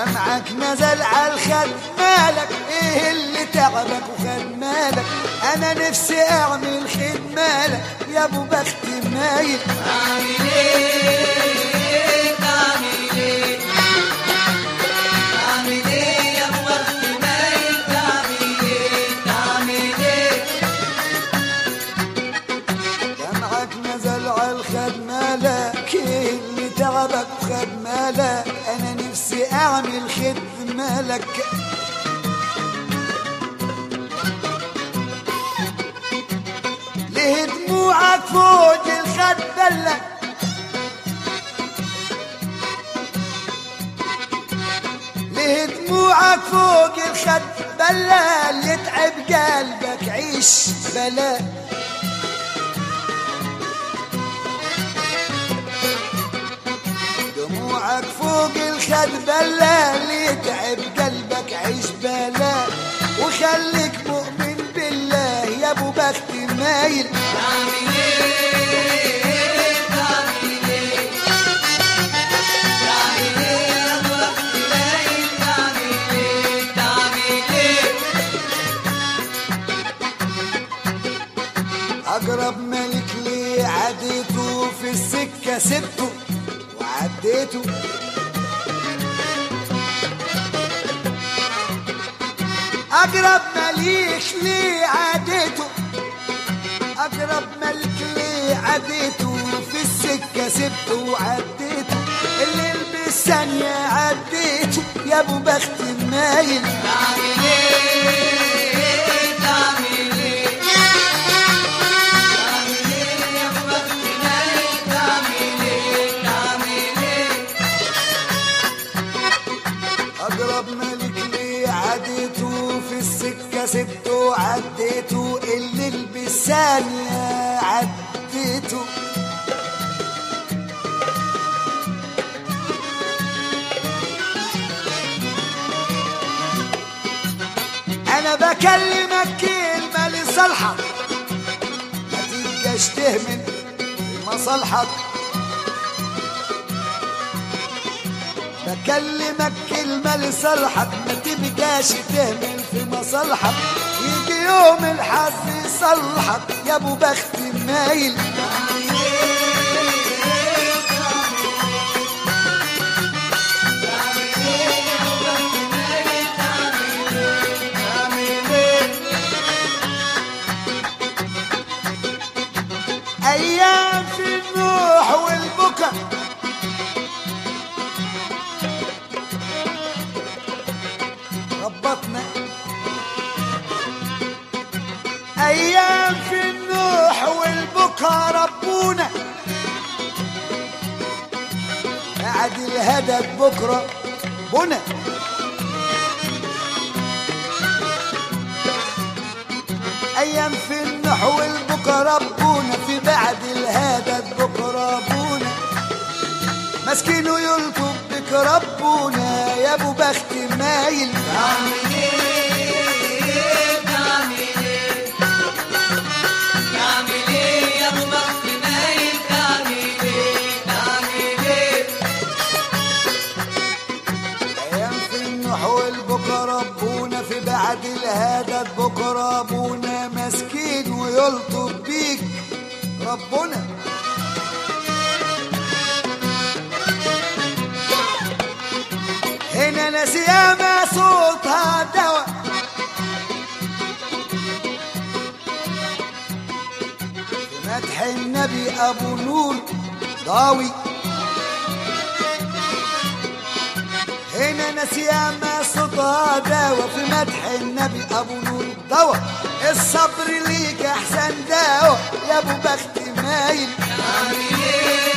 دمعك نزل على الخد مالك ايه اللي تعبك وخد مالك انا نفسي اعمل خد مالك يا ابو بخت مايل اعمل ايه اعمل ايه اعمل ايه يا ابو بخت مايل تعمل ايه تعمل ايه دمعك نزل على الخد مالك ايه اللي تعبك وخد مالك انا نفسي اعمل خد مالك ليه دموعك فوق الخد بلك ليه دموعك فوق الخد بلا اللي يتعب قلبك عيش بلا دموعك فوق الخد بلا اللي يتعب قلبك عيش بلا وخليك مؤمن بالله يا ابو بخت مايل تعمل ايه تعمل ايه تعمل ايه يا ابو بخت مايل تعمل ايه تعمل ايه اقرب ملك لي عديته في السكه سبته وعديته اقرب مليك لي عديته اقرب ملك لي عديته في السكه سبته وعديته اللي بالثانيه عديته يا ابو بخت مايل تعمل ايه تعمل ايه تعمل ايه يا ابو بخت مايل تعمل ايه تعمل ايه اقرب ملك لي عديته في السكه سبته عديته اللي بالثانيه عديته انا بكلمك كلمه لصالحك ما تبقاش تهمل في مصالحك بكلمك كلمة لصالحك ما تبقاش تهمل في مصالحك يجي يوم الحظ يصلحك يا ابو بخت مايل ايام في النوح والبكا ربطنا ايام في النوح والبكا ربونا بعد الهدف بكره بنا ايام في النحو والبكا ربونا في بعد الهدف بكره بونا مسكين يلطف بك ربنا يا ابو بخت مايل تعمل ايه تعمل ايه تعمل ايه يا ابو بخت مايل تعمل ايه تعمل ايه ايام في النحو البكا ربونا في بعد الهدف بكره ابونا مسكين ويلطف بيك ربنا هنا نسيامة صوتها دواء في مدح النبي ابو نور ضاوي هنا نسيامة صوتها دواء في مدح النبي ابو نور ضوى الصبر ليك احسن دواء يا ابو بخت مايل تعمل ايه